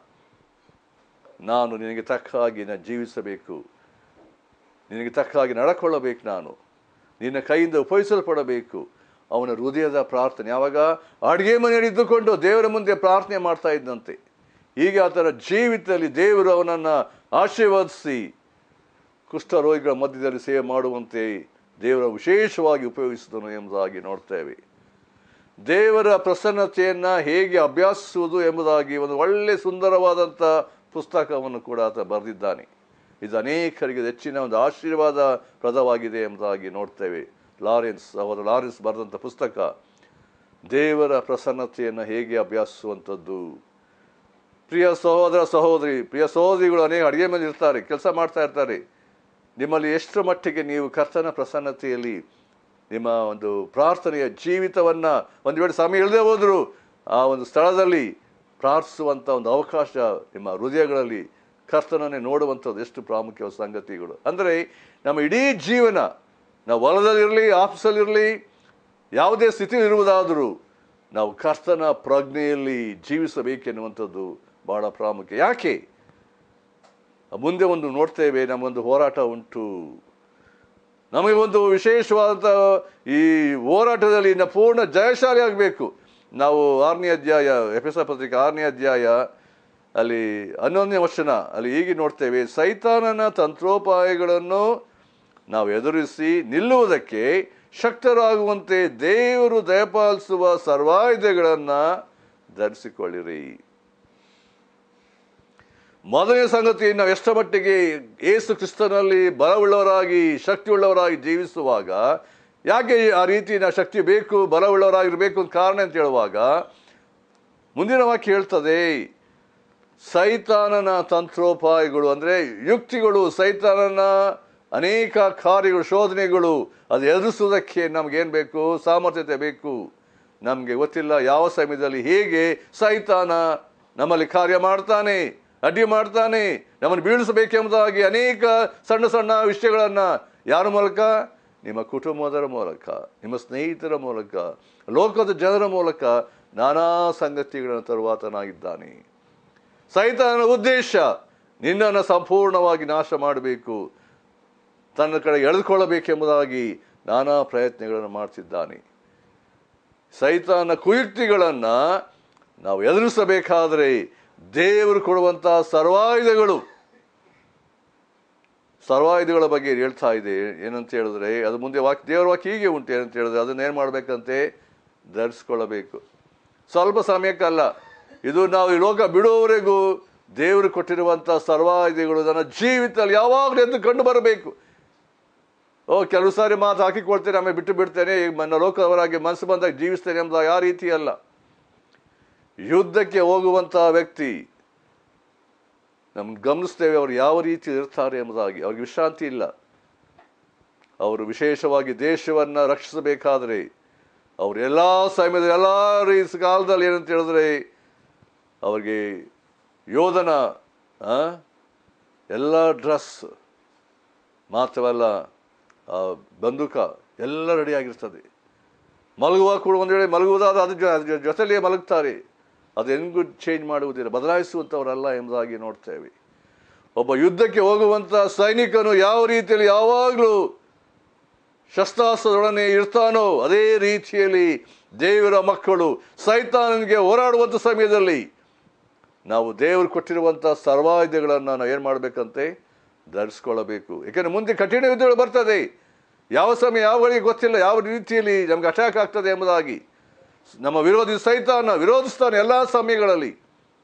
ನಾನು ನಿನಗೆ ತಕ್ಕ ಹಾಗೆ ನಾನು ಜೀವಿಸಬೇಕು ನಿನಗೆ ತಕ್ಕ ಹಾಗೆ ನಡ್ಕೊಳ್ಳಬೇಕು ನಾನು ನಿನ್ನ ಕೈಯಿಂದ ಉಪಯೋಗಿಸಲ್ಪಡಬೇಕು ಅವನ ಹೃದಯದ ಪ್ರಾರ್ಥನೆ ಯಾವಾಗ ಅಡುಗೆ ಮನೆಯಲ್ಲಿ ಇದ್ದುಕೊಂಡು ದೇವರ ಮುಂದೆ ಪ್ರಾರ್ಥನೆ ಮಾಡ್ತಾ ಇದ್ದಂತೆ ಹೀಗೆ ಆತನ ಜೀವಿತದಲ್ಲಿ ದೇವರು ಅವನನ್ನು ಆಶೀರ್ವದಿಸಿ ಕುಷ್ಠರೋಗಿಗಳ ಮಧ್ಯದಲ್ಲಿ ಸೇವೆ ಮಾಡುವಂತೆ ದೇವರ ವಿಶೇಷವಾಗಿ ಉಪಯೋಗಿಸಿದನು ಎಂಬುದಾಗಿ ನೋಡ್ತೇವೆ ದೇವರ ಪ್ರಸನ್ನತೆಯನ್ನು ಹೇಗೆ ಅಭ್ಯಾಸಿಸುವುದು ಎಂಬುದಾಗಿ ಒಂದು ಒಳ್ಳೆ ಸುಂದರವಾದಂಥ ಪುಸ್ತಕವನ್ನು ಕೂಡ ಆತ ಬರೆದಿದ್ದಾನೆ ಇದು ಅನೇಕರಿಗೆ ಹೆಚ್ಚಿನ ಒಂದು ಆಶೀರ್ವಾದ ಪ್ರದವಾಗಿದೆ ಎಂಬುದಾಗಿ ನೋಡ್ತೇವೆ ಲಾರೆನ್ಸ್ ಅವರ ಲಾರೆನ್ಸ್ ಬರೆದಂಥ ಪುಸ್ತಕ ದೇವರ ಪ್ರಸನ್ನತೆಯನ್ನು ಹೇಗೆ ಅಭ್ಯಾಸಿಸುವಂಥದ್ದು ಪ್ರಿಯ ಸಹೋದರ ಸಹೋದರಿ ಪ್ರಿಯ ಸಹೋದರಿಗಳು ಅನೇಕ ಅಡುಗೆ ಮೇಲೆ ಇರ್ತಾರೆ ಕೆಲಸ ಮಾಡ್ತಾ ಇರ್ತಾರೆ ನಿಮ್ಮಲ್ಲಿ ಎಷ್ಟು ಮಟ್ಟಿಗೆ ನೀವು ಕರ್ತನ ಪ್ರಸನ್ನತೆಯಲ್ಲಿ ನಿಮ್ಮ ಒಂದು ಪ್ರಾರ್ಥನೆಯ ಜೀವಿತವನ್ನು ಒಂದು ವೇಳೆ ಸಮಯ ಇಲ್ಲದೆ ಹೋದರೂ ಆ ಒಂದು ಸ್ಥಳದಲ್ಲಿ ಪ್ರಾರ್ಥಿಸುವಂಥ ಒಂದು ಅವಕಾಶ ನಿಮ್ಮ ಹೃದಯಗಳಲ್ಲಿ ಕರ್ತನನ್ನೇ ನೋಡುವಂಥದ್ದು ಎಷ್ಟು ಪ್ರಾಮುಖ್ಯವಾದ ಸಂಗತಿಗಳು ಅಂದರೆ ನಮ್ಮ ಇಡೀ ಜೀವನ ನಾವು ಹೊಲದಲ್ಲಿರಲಿ ಆಫೀಸಲ್ಲಿರಲಿ ಯಾವುದೇ ಸ್ಥಿತಿ ಇರುವುದಾದರೂ ನಾವು ಕರ್ತನ ಪ್ರಜ್ಞೆಯಲ್ಲಿ ಜೀವಿಸಬೇಕೆನ್ನುವಂಥದ್ದು ಬಹಳ ಪ್ರಾಮುಖ್ಯ ಯಾಕೆ ಮುಂದೆ ಒಂದು ನೋಡ್ತೇವೆ ನಮಗೊಂದು ಹೋರಾಟ ಉಂಟು ನಮಗೆ ಒಂದು ವಿಶೇಷವಾದಂಥ ಈ ಹೋರಾಟದಲ್ಲಿ ಇನ್ನು ಪೂರ್ಣ ಜಯಶಾಲಿ ಆಗಬೇಕು ನಾವು ಆರನೇ ಅಧ್ಯಾಯ ಎಫೆಸ ಪತ್ರಿಕೆ ಆರನೇ ಅಧ್ಯಾಯ ಅಲ್ಲಿ ಹನ್ನೊಂದನೇ ವಚನ ಅಲ್ಲಿ ಹೀಗೆ ನೋಡ್ತೇವೆ ಸೈತಾನನ ತಂತ್ರೋಪಾಯಗಳನ್ನು ನಾವು ಎದುರಿಸಿ ನಿಲ್ಲುವುದಕ್ಕೆ ಶಕ್ತರಾಗುವಂತೆ ದೇವರು ದಯಪಾಲಿಸುವ ಸರ್ವಾಯುಧಗಳನ್ನು ಧರಿಸಿಕೊಳ್ಳಿರಿ ಮೊದಲನೇ ಸಂಗತಿ ನಾವು ಎಷ್ಟರ ಮಟ್ಟಿಗೆ ಏಸು ಕ್ರಿಸ್ತನಲ್ಲಿ ಬಲವುಳ್ಳವರಾಗಿ ಶಕ್ತಿಯುಳ್ಳವರಾಗಿ ಜೀವಿಸುವಾಗ ಯಾಕೆ ಆ ರೀತಿ ನಾವು ಶಕ್ತಿ ಬೇಕು ಬಲವುಳ್ಳವರಾಗಿರಬೇಕು ಅಂತ ಕಾರಣ ಅಂತ ಹೇಳುವಾಗ ಮುಂದಿನ ವಾಕ್ಯ ಹೇಳ್ತದೆ ಸೈತಾನನ ತಂತ್ರೋಪಾಯಗಳು ಅಂದರೆ ಯುಕ್ತಿಗಳು ಸೈತಾನನ ಅನೇಕ ಕಾರ್ಯಗಳು ಶೋಧನೆಗಳು ಅದು ಎದುರಿಸುವುದಕ್ಕೆ ನಮಗೇನು ಬೇಕು ಸಾಮರ್ಥ್ಯತೆ ಬೇಕು ನಮಗೆ ಗೊತ್ತಿಲ್ಲ ಯಾವ ಸಮಯದಲ್ಲಿ ಹೇಗೆ ಸೈತಾನ ನಮ್ಮಲ್ಲಿ ಕಾರ್ಯ ಮಾಡ್ತಾನೆ ಅಡ್ಡಿ ಮಾಡ್ತಾನೆ ನಮ್ಮನ್ನು ಬೀಳಿಸಬೇಕೆಂಬುದಾಗಿ ಅನೇಕ ಸಣ್ಣ ಸಣ್ಣ ವಿಷಯಗಳನ್ನು ಯಾರ ಮೂಲಕ ನಿಮ್ಮ ಕುಟುಂಬದರ ಮೂಲಕ ನಿಮ್ಮ ಸ್ನೇಹಿತರ ಮೂಲಕ ಲೋಕದ ಜನರ ಮೂಲಕ ನಾನಾ ಸಂಗತಿಗಳನ್ನು ತರುವಾತನಾಗಿದ್ದಾನೆ ಸೈತಾನನ ಉದ್ದೇಶ ನಿನ್ನನ್ನು ಸಂಪೂರ್ಣವಾಗಿ ನಾಶ ಮಾಡಬೇಕು ತನ್ನ ಕಡೆ ಎಳೆದುಕೊಳ್ಳಬೇಕೆಂಬುದಾಗಿ ನಾನಾ ಪ್ರಯತ್ನಗಳನ್ನು ಮಾಡ್ತಿದ್ದಾನೆ ಸೈತಾನ ಕುಯುಕ್ತಿಗಳನ್ನು ನಾವು ಎದುರಿಸಬೇಕಾದರೆ ದೇವರು ಕೊಡುವಂಥ ಸರ್ವಾಯುಧಗಳು ಸರ್ವಾಯುಧಗಳ ಬಗ್ಗೆ ಹೇಳ್ತಾ ಇದೆ ಏನಂತ ಹೇಳಿದ್ರೆ ಅದು ಮುಂದೆ ವಾಕ್ಯ ದೇವರ ವಾಕ್ಯ ಹೀಗೆ ಉಂಟು ಏನಂತ ಹೇಳಿದ್ರೆ ಅದನ್ನೇನು ಮಾಡಬೇಕಂತೆ ಧರಿಸ್ಕೊಳ್ಳಬೇಕು ಸ್ವಲ್ಪ ಸಮಯಕ್ಕಲ್ಲ ಇದು ನಾವು ಈ ಲೋಕ ಬಿಡುವವರೆಗೂ ದೇವರು ಕೊಟ್ಟಿರುವಂಥ ಸರ್ವಾಯುಧಗಳು ನನ್ನ ಜೀವಿತದಲ್ಲಿ ಯಾವಾಗಲೂ ಎದ್ದು ಕಂಡು ಬರಬೇಕು ಓ ಕೆಲವು ಸಾರಿ ಮಾತು ಹಾಕಿಕೊಳ್ತೇನೆ ಆಮೇಲೆ ಬಿಟ್ಟು ಬಿಡ್ತೇನೆ ಈಗ ನನ್ನ ಲೋಕವರಾಗಿ ಮನಸ್ಸು ಬಂದಾಗ ಜೀವಿಸ್ತೇನೆ ಎಂಬುದು ಯಾವ ರೀತಿ ಅಲ್ಲ ಯುದ್ಧಕ್ಕೆ ಹೋಗುವಂಥ ವ್ಯಕ್ತಿ ನಮ್ಗೆ ಗಮನಿಸ್ತೇವೆ ಅವರು ಯಾವ ರೀತಿ ಇರ್ತಾರೆ ಎಂಬುದಾಗಿ ಅವ್ರಿಗೆ ವಿಶ್ರಾಂತಿ ಇಲ್ಲ ಅವರು ವಿಶೇಷವಾಗಿ ದೇಶವನ್ನು ರಕ್ಷಿಸಬೇಕಾದರೆ ಅವರು ಎಲ್ಲ ಸಮಯದಲ್ಲಿ ಎಲ್ಲ ರೀತಿ ಕಾಲದಲ್ಲಿ ಏನಂತ ಹೇಳಿದ್ರೆ ಅವ್ರಿಗೆ ಯೋಧನ ಆ, ಎಲ್ಲ ಡ್ರೆಸ್ ಮಾತ್ರವಲ್ಲ ಆ ಬಂದೂಕ ಎಲ್ಲ ರೆಡಿಯಾಗಿರ್ತದೆ ಮಲಗುವಾಗ ಕೂಡ ಒಂದು ವೇಳೆ ಮಲಗುವುದಾದ ಅದ್ರ ಜೊ- ಅದ್ರ ಜೊತೆಲಿಯೇ ಮಲಗ್ತಾರೆ ಅದು ಹೆಂಗೂ ಚೇಂಜ್ ಮಾಡುವುದಿಲ್ಲ ಬದಲಾಯಿಸುವಂಥವರಲ್ಲ ಎಂಬುದಾಗಿ ನೋಡ್ತೇವೆ ಒಬ್ಬ ಯುದ್ಧಕ್ಕೆ ಹೋಗುವಂಥ ಸೈನಿಕನು ಯಾವ ರೀತಿಯಲ್ಲಿ ಯಾವಾಗಲೂ ಶಸ್ತ್ರಾಸ್ತ್ರದೊಡನೆ ಇರ್ತಾನೋ ಅದೇ ರೀತಿಯಲ್ಲಿ ದೇವರ ಮಕ್ಕಳು ಸೈತಾನನಿಗೆ ಹೋರಾಡುವಂಥ ಸಮಯದಲ್ಲಿ ನಾವು ದೇವರು ಕೊಟ್ಟಿರುವಂಥ ಸರ್ವಾಯುಧಗಳನ್ನು ನಾವು ಏನು ಮಾಡಬೇಕಂತೆ ಧರಿಸ್ಕೊಳ್ಳಬೇಕು ಯಾಕೆಂದರೆ ಮುಂದೆ ಕಠಿಣ ಯುದ್ಧಗಳು ಬರ್ತದೆ ಯಾವ ಸಮಯ ಯಾವ ಗಳಿಗೆ ಗೊತ್ತಿಲ್ಲ ಯಾವ ರೀತಿಯಲ್ಲಿ ನಮಗೆ ಅಟ್ಯಾಕ್ ಆಗ್ತದೆ ಎಂಬುದಾಗಿ ನಮ್ಮ ವಿರೋಧಿ ಸೈತಾನ ವಿರೋಧಿಸ್ತಾನೆ ಎಲ್ಲ ಸಮಯಗಳಲ್ಲಿ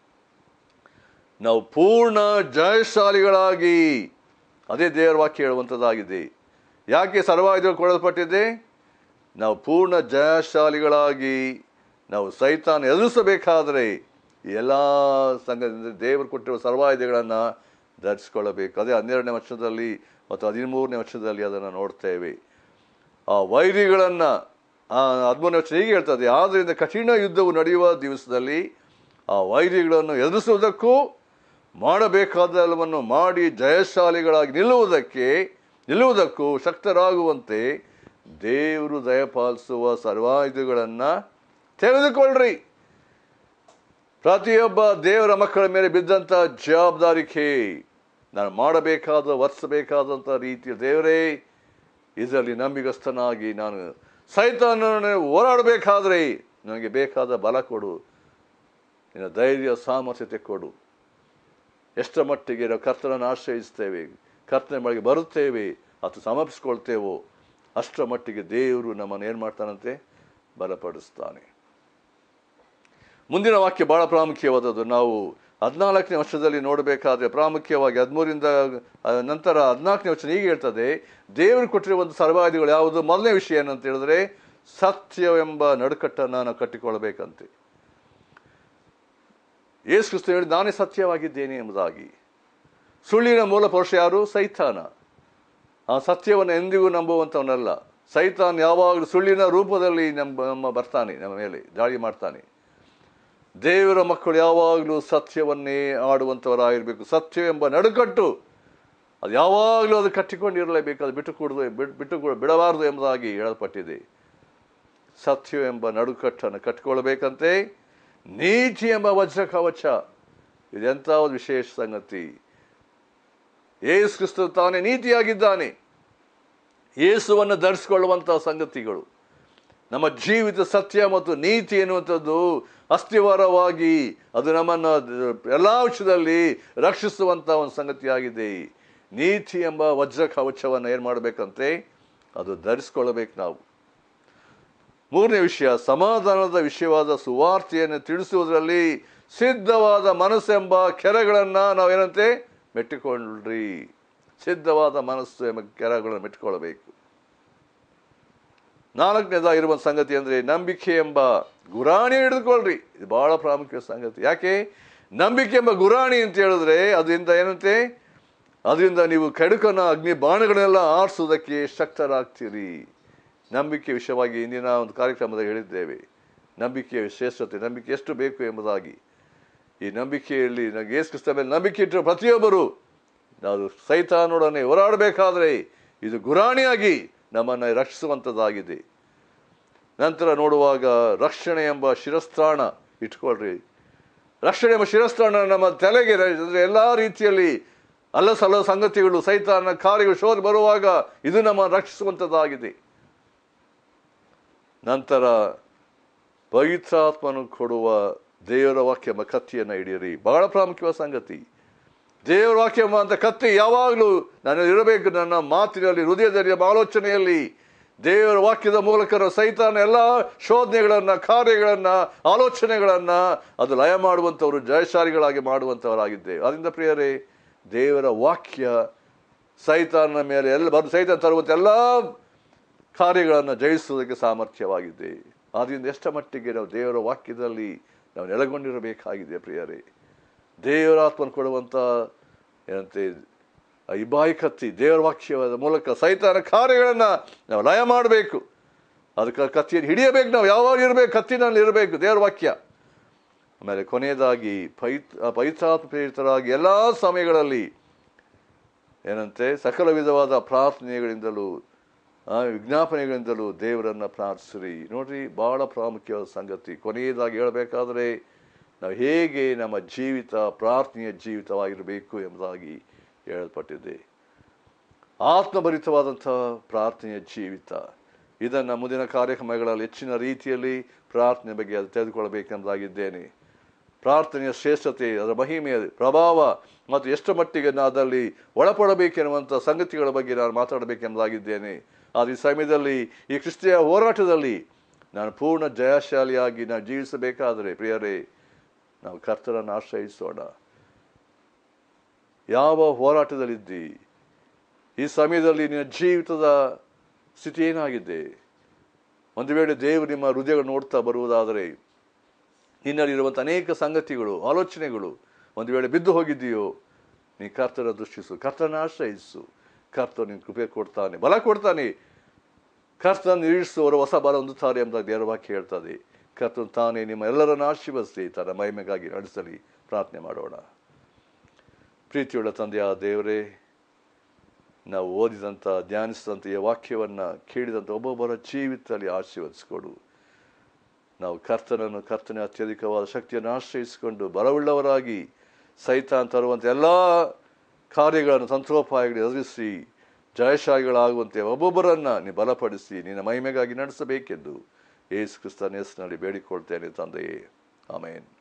ನಾವು ಪೂರ್ಣ ಜಯಶಾಲಿಗಳಾಗಿ ಅದೇ ದೇವರ ವಾಕ್ಯ ಹೇಳುವಂಥದ್ದಾಗಿದೆ ಯಾಕೆ ಸರ್ವಾಯುಧಗಳು ಕೊಡಲ್ಪಟ್ಟಿದೆ ನಾವು ಪೂರ್ಣ ಜಯಶಾಲಿಗಳಾಗಿ ನಾವು ಸೈತಾನ ಎದುರಿಸಬೇಕಾದರೆ ಈ ಎಲ್ಲ ಸಂಘದಿಂದ ದೇವರು ಕೊಟ್ಟಿರುವ ಸರ್ವಾಯುಧಗಳನ್ನು ಧರಿಸಿಕೊಳ್ಳಬೇಕು ಅದೇ ಹನ್ನೆರಡನೇ ವರ್ಷದಲ್ಲಿ ಮತ್ತು ಹದಿಮೂರನೇ ವರ್ಷದಲ್ಲಿ ಅದನ್ನು ನೋಡ್ತೇವೆ ಆ ವೈರಿಗಳನ್ನು ಆ ಹದಿಮೂರನೇ ವರ್ಷ ಹೀಗೆ ಹೇಳ್ತದೆ ಆದ್ದರಿಂದ ಕಠಿಣ ಯುದ್ಧವು ನಡೆಯುವ ದಿವಸದಲ್ಲಿ ಆ ವೈರಿಗಳನ್ನು ಎದುರಿಸುವುದಕ್ಕೂ ಮಾಡಬೇಕಾದೆಲ್ಲವನ್ನು ಮಾಡಿ ಜಯಶಾಲಿಗಳಾಗಿ ನಿಲ್ಲುವುದಕ್ಕೆ ನಿಲ್ಲುವುದಕ್ಕೂ ಶಕ್ತರಾಗುವಂತೆ ದೇವರು ದಯಪಾಲಿಸುವ ಸರ್ವಾಯುಧಗಳನ್ನು ತೆಗೆದುಕೊಳ್ಳ್ರಿ ಪ್ರತಿಯೊಬ್ಬ ದೇವರ ಮಕ್ಕಳ ಮೇಲೆ ಬಿದ್ದಂಥ ಜವಾಬ್ದಾರಿಕೆ ನಾನು ಮಾಡಬೇಕಾದ ವರ್ತಿಸಬೇಕಾದಂಥ ರೀತಿಯ ದೇವರೇ ಇದರಲ್ಲಿ ನಂಬಿಗಸ್ತನಾಗಿ ನಾನು ಸೈತಾನನ್ನು ಹೋರಾಡಬೇಕಾದ್ರೆ ನನಗೆ ಬೇಕಾದ ಬಲ ಕೊಡು ನಿನ್ನ ಧೈರ್ಯ ಸಾಮರ್ಥ್ಯತೆ ಕೊಡು ಎಷ್ಟರ ಮಟ್ಟಿಗೆ ನಾವು ಕರ್ತನನ್ನು ಆಶ್ರಯಿಸ್ತೇವೆ ಕರ್ತನ ಬಳಿಗೆ ಬರುತ್ತೇವೆ ಅಥವಾ ಸಮರ್ಪಿಸ್ಕೊಳ್ತೇವೋ ಅಷ್ಟರ ಮಟ್ಟಿಗೆ ದೇವರು ನಮ್ಮನ್ನು ಏನು ಮಾಡ್ತಾನಂತೆ ಬಲಪಡಿಸ್ತಾನೆ ಮುಂದಿನ ವಾಕ್ಯ ಬಹಳ ಪ್ರಾಮುಖ್ಯವಾದದ್ದು ನಾವು ಹದಿನಾಲ್ಕನೇ ವರ್ಷದಲ್ಲಿ ನೋಡಬೇಕಾದ್ರೆ ಪ್ರಾಮುಖ್ಯವಾಗಿ ಹದಿಮೂರಿಂದ ಆ, ನಂತರ ಹದಿನಾಲ್ಕನೇ ವರ್ಷ ಹೀಗೆ ಹೇಳ್ತದೆ ದೇವರು ಕೊಟ್ಟಿರುವ ಒಂದು ಸರ್ವಾಯುಧಗಳು ಯಾವುದು ಮೊದಲನೇ ವಿಷಯ ಏನಂತ ಹೇಳಿದ್ರೆ ಸತ್ಯವೆಂಬ ನಡುಕಟ್ಟನ್ನು ನಾವು ಕಟ್ಟಿಕೊಳ್ಳಬೇಕಂತೆ ಯೇಸು ಕ್ರಿಸ್ತ ಹೇಳಿ ನಾನೇ ಸತ್ಯವಾಗಿದ್ದೇನೆ ಎಂಬುದಾಗಿ ಸುಳ್ಳಿನ ಮೂಲ ಪುರುಷ ಯಾರು ಸೈತಾನ ಆ ಸತ್ಯವನ್ನು ಎಂದಿಗೂ ನಂಬುವಂಥವನಲ್ಲ ಸೈತಾನ್ ಯಾವಾಗಲೂ ಸುಳ್ಳಿನ ರೂಪದಲ್ಲಿ ನಮ್ಮ ನಮ್ಮ ಬರ್ತಾನೆ ನಮ್ಮ ಮೇಲೆ ದಾಳಿ ಮಾಡ್ತಾನೆ ದೇವರ ಮಕ್ಕಳು ಯಾವಾಗಲೂ ಸತ್ಯವನ್ನೇ ಆಡುವಂಥವರಾಗಿರಬೇಕು ಸತ್ಯವೆಂಬ ನಡುಕಟ್ಟು ಅದು ಯಾವಾಗಲೂ ಅದು ಕಟ್ಟಿಕೊಂಡಿರಲೇಬೇಕು ಅದು ಬಿಟ್ಟು ಕೊಡದು ಬಿಟ್ಟು ಕೊಡ- ಬಿಡಬಾರದು ಎಂಬುದಾಗಿ ಹೇಳಲ್ಪಟ್ಟಿದೆ ಸತ್ಯವೆಂಬ ನಡುಕಟ್ಟನ್ನು ಕಟ್ಟಿಕೊಳ್ಳಬೇಕಂತೆ ನೀತಿ ಎಂಬ ವಜ್ರ ಕವಚ ಇದೆಂಥ ಒಂದು ವಿಶೇಷ ಸಂಗತಿ ಯೇಸು ಕ್ರಿಸ್ತ ತಾನೇ ನೀತಿಯಾಗಿದ್ದಾನೆ ಯೇಸುವನ್ನು ಧರಿಸಿಕೊಳ್ಳುವಂತಹ ಸಂಗತಿಗಳು ನಮ್ಮ ಜೀವಿತ ಸತ್ಯ ಮತ್ತು ನೀತಿ ಎನ್ನುವಂಥದ್ದು ಅಸ್ಥಿವಾರವಾಗಿ ಅದು ನಮ್ಮನ್ನು ಎಲ್ಲ ವಿಷಯದಲ್ಲಿ ರಕ್ಷಿಸುವಂಥ ಒಂದು ಸಂಗತಿಯಾಗಿದೆ ನೀತಿ ಎಂಬ ವಜ್ರ ಕವಚವನ್ನು ಏನು ಮಾಡಬೇಕಂತೆ ಅದು ಧರಿಸ್ಕೊಳ್ಳಬೇಕು ನಾವು ಮೂರನೇ ವಿಷಯ ಸಮಾಧಾನದ ವಿಷಯವಾದ ಸುವಾರ್ತೆಯನ್ನು ತಿಳಿಸುವುದರಲ್ಲಿ ಸಿದ್ಧವಾದ ಮನಸ್ಸೆಂಬ ಕೆರೆಗಳನ್ನು ನಾವೇನಂತೆ ಮೆಟ್ಟಿಕೊಳ್ಳ್ರಿ ಸಿದ್ಧವಾದ ಮನಸ್ಸು ಎಂಬ ಕೆರೆಗಳನ್ನು ಮೆಟ್ಟಿಕೊಳ್ಳಬೇಕು ನಾಲ್ಕನೇದಾಗಿರುವ ಸಂಗತಿ ಅಂದರೆ ನಂಬಿಕೆ ಎಂಬ ಗುರಾಣಿ ಹಿಡಿದುಕೊಳ್ಳ್ರಿ ಇದು ಬಹಳ ಪ್ರಾಮುಖ್ಯ ಸಂಗತಿ ಯಾಕೆ ನಂಬಿಕೆ ಎಂಬ ಗುರಾಣಿ ಅಂತ ಹೇಳಿದ್ರೆ ಅದರಿಂದ ಏನಂತೆ ಅದರಿಂದ ನೀವು ಕೆಡುಕನ ಅಗ್ನಿ ಬಾಣಗಳನ್ನೆಲ್ಲ ಆರಿಸುವುದಕ್ಕೆ ಶಕ್ತರಾಗ್ತೀರಿ ನಂಬಿಕೆ ವಿಷಯವಾಗಿ ಇಂದಿನ ಒಂದು ಕಾರ್ಯಕ್ರಮದಲ್ಲಿ ಹೇಳಿದ್ದೇವೆ ನಂಬಿಕೆಯ ಶ್ರೇಷ್ಠತೆ ನಂಬಿಕೆ ಎಷ್ಟು ಬೇಕು ಎಂಬುದಾಗಿ ಈ ನಂಬಿಕೆಯಲ್ಲಿ ನನಗೆ ಯೇಸು ಕ್ರಿಸ್ತ ಮೇಲೆ ನಂಬಿಕೆ ಇಟ್ಟರು ಪ್ರತಿಯೊಬ್ಬರು ನಾವು ಸೈತಾನೊಡನೆ ಹೋರಾಡಬೇಕಾದ್ರೆ ಇದು ಗುರಾಣಿಯಾಗಿ ನಮ್ಮನ್ನು ರಕ್ಷಿಸುವಂಥದ್ದಾಗಿದೆ ನಂತರ ನೋಡುವಾಗ ರಕ್ಷಣೆ ಎಂಬ ಶಿರಸ್ತ್ರಾಣ ಇಟ್ಕೊಳ್ರಿ ರಕ್ಷಣೆ ಎಂಬ ಶಿರಸ್ತ್ರಾಣ ನಮ್ಮ ತಲೆಗೆ ಅಂದರೆ ಎಲ್ಲ ರೀತಿಯಲ್ಲಿ ಅಲ್ಲ ಸಲ್ಲ ಸಂಗತಿಗಳು ಸೈತಾನ ಕಾರ್ಯಗಳು ಶೋಧ ಬರುವಾಗ ಇದು ನಮ್ಮ ರಕ್ಷಿಸುವಂಥದ್ದಾಗಿದೆ ನಂತರ ಪವಿತ್ರಾತ್ಮನು ಕೊಡುವ ದೇವರ ವಾಕ್ಯ ಎಂಬ ಕತ್ತಿಯನ್ನು ಹಿಡಿಯಿರಿ ಬಹಳ ಪ್ರಾಮುಖ್ಯವಾದ ಸಂಗತಿ ದೇವರ ವಾಕ್ಯ ಎಂಬ ಅಂತ ಕತ್ತಿ ಯಾವಾಗಲೂ ನಾನು ಇರಬೇಕು ನನ್ನ ಮಾತಿನಲ್ಲಿ ಹೃದಯದಲ್ಲಿ ಎಂಬ ಆಲೋಚನೆಯಲ್ಲಿ ದೇವರ ವಾಕ್ಯದ ಮೂಲಕ ಸೈತಾನ ಎಲ್ಲ ಶೋಧನೆಗಳನ್ನು ಕಾರ್ಯಗಳನ್ನು ಆಲೋಚನೆಗಳನ್ನು ಅದು ಲಯ ಮಾಡುವಂಥವರು ಜಯಶಾಲಿಗಳಾಗಿ ಮಾಡುವಂಥವರಾಗಿದ್ದೇವೆ ಅದರಿಂದ ಪ್ರಿಯರೇ ದೇವರ ವಾಕ್ಯ ಸೈತಾನ ಮೇಲೆ ಎಲ್ಲ ಬಂದು ಸೈತಾನ ತರುವಂಥ ಎಲ್ಲ ಕಾರ್ಯಗಳನ್ನು ಜಯಿಸುವುದಕ್ಕೆ ಸಾಮರ್ಥ್ಯವಾಗಿದೆ ಆದ್ದರಿಂದ ಎಷ್ಟ ಮಟ್ಟಿಗೆ ನಾವು ದೇವರ ವಾಕ್ಯದಲ್ಲಿ ನಾವು ನೆಲೆಗೊಂಡಿರಬೇಕಾಗಿದೆ ಪ್ರಿಯರೇ ದೇವರಾತ್ಮನ ಕೊಡುವಂಥ ಏನಂತೆ ಆ ಇಬ್ಬಾಯಿ ಕತ್ತಿ ದೇವರ ವಾಕ್ಯವಾದ ಮೂಲಕ ಸೈತಾನ ಕಾರ್ಯಗಳನ್ನು ನಾವು ಲಯ ಮಾಡಬೇಕು ಅದಕ್ಕೆ ಕತ್ತಿಯನ್ನು ಹಿಡಿಯಬೇಕು ನಾವು ಯಾವಾಗ ಇರಬೇಕು ಕತ್ತಿನಲ್ಲಿ ಇರಬೇಕು ದೇವರ ವಾಕ್ಯ ಆಮೇಲೆ ಕೊನೆಯದಾಗಿ ಪೈತ್ ಪೈತ್ರಾತ್ಮ ಪ್ರೇರಿತರಾಗಿ ಎಲ್ಲ ಸಮಯಗಳಲ್ಲಿ ಏನಂತೆ ಸಕಲ ವಿಧವಾದ ಪ್ರಾರ್ಥನೆಗಳಿಂದಲೂ ಆ, ವಿಜ್ಞಾಪನೆಗಳಿಂದಲೂ ದೇವರನ್ನು ಪ್ರಾರ್ಥಿಸ್ರಿ ನೋಡ್ರಿ ಬಹಳ ಪ್ರಾಮುಖ್ಯವಾದ ಸಂಗತಿ ಕೊನೆಯದಾಗಿ ಹೇಳಬೇಕಾದ್ರೆ ನಾವು ಹೇಗೆ ನಮ್ಮ ಜೀವಿತ ಪ್ರಾರ್ಥನೆಯ ಜೀವಿತವಾಗಿರಬೇಕು ಎಂಬುದಾಗಿ ಹೇಳಲ್ಪಟ್ಟಿದೆ ಆತ್ಮಭರಿತವಾದಂಥ ಪ್ರಾರ್ಥನೆಯ ಜೀವಿತ ಇದನ್ನು ಮುಂದಿನ ಕಾರ್ಯಕ್ರಮಗಳಲ್ಲಿ ಹೆಚ್ಚಿನ ರೀತಿಯಲ್ಲಿ ಪ್ರಾರ್ಥನೆ ಬಗ್ಗೆ ಅದು ತೆಗೆದುಕೊಳ್ಳಬೇಕೆಂಬುದಾಗಿದ್ದೇನೆ ಪ್ರಾರ್ಥನೆಯ ಶ್ರೇಷ್ಠತೆ ಅದರ ಮಹಿಮೆಯ ಪ್ರಭಾವ ಮತ್ತು ಎಷ್ಟು ಮಟ್ಟಿಗೆ ನಾನು ಅದರಲ್ಲಿ ಒಳಪಡಬೇಕೆನ್ನುವಂಥ ಸಂಗತಿಗಳ ಬಗ್ಗೆ ನಾನು ಮಾತಾಡಬೇಕೆಂಬುದಾಗಿದ್ದೇನೆ ಆದರೆ ಈ ಸಮಯದಲ್ಲಿ ಈ ಕ್ರಿಸ್ತಿಯ ಹೋರಾಟದಲ್ಲಿ ನಾನು ಪೂರ್ಣ ಜಯಶಾಲಿಯಾಗಿ ನಾನು ಜೀವಿಸಬೇಕಾದರೆ ಪ್ರಿಯರೇ ನಾವು ಕರ್ತರನ್ನು ಆಶ್ರಯಿಸೋಣ ಯಾವ ಹೋರಾಟದಲ್ಲಿದ್ದಿ ಈ ಸಮಯದಲ್ಲಿ ನಿನ್ನ ಜೀವಿತದ ಸ್ಥಿತಿ ಏನಾಗಿದೆ ಒಂದು ವೇಳೆ ದೇವರು ನಿಮ್ಮ ಹೃದಯಗಳು ನೋಡ್ತಾ ಬರುವುದಾದರೆ ನಿನ್ನಲ್ಲಿರುವಂಥ ಅನೇಕ ಸಂಗತಿಗಳು ಆಲೋಚನೆಗಳು ಒಂದು ವೇಳೆ ಬಿದ್ದು ಹೋಗಿದ್ದೀಯೋ ನೀ ಕರ್ತನ ದೃಷ್ಟಿಸು ಕರ್ತನ ಆಶ್ರಯಿಸು ಕರ್ತ ನಿನ್ನ ಕೃಪೆ ಕೊಡ್ತಾನೆ ಬಲ ಕೊಡ್ತಾನೆ ಕರ್ತನ ನಿರೀಕ್ಷಿಸುವವರು ಹೊಸ ಬಲ ಹೊಂದುತ್ತಾರೆ ಎಂಬ ದೇವರ ವಾಕ್ಯ ಹೇಳ್ತದೆ ಕರ್ತನು ತಾನೇ ನಿಮ್ಮ ಎಲ್ಲರನ್ನು ಆಶೀರ್ವದಿಸಿ ತನ್ನ ಮಹಿಮೆಗಾಗಿ ನಡೆಸಲಿ ಪ್ರಾರ್ಥನೆ ಮಾಡೋಣ ಪ್ರೀತಿಯುಳ್ಳ ತಂದೆಯ ದೇವರೇ ನಾವು ಓದಿದಂಥ ಧ್ಯಾನಿಸಿದಂಥ ಈ ವಾಕ್ಯವನ್ನು ಕೇಳಿದಂಥ ಒಬ್ಬೊಬ್ಬರ ಜೀವಿತದಲ್ಲಿ ಆಶೀರ್ವದಿಸಿಕೊಡು ನಾವು ಕರ್ತನನ್ನು ಕರ್ತನ ಅತ್ಯಧಿಕವಾದ ಶಕ್ತಿಯನ್ನು ಆಶ್ರಯಿಸಿಕೊಂಡು ಬಲವುಳ್ಳವರಾಗಿ ಸೈತಾನ್ ತರುವಂಥ ಎಲ್ಲ ಕಾರ್ಯಗಳನ್ನು ತಂತ್ರೋಪಾಯಗಳು ಎದುರಿಸಿ ಜಯಶಾಲಿಗಳಾಗುವಂತೆ ಒಬ್ಬೊಬ್ಬರನ್ನು ನೀ ಬಲಪಡಿಸಿ ನಿನ್ನ ಮಹಿಮೆಗಾಗಿ ನಡೆಸಬೇಕೆಂದು ಯೇಸು ಕ್ರಿಸ್ತನ ಹೆಸರಿನಲ್ಲಿ ಬೇಡಿಕೊಳ್ತೇನೆ ತಂದೆಯೇ ಆಮೇನ್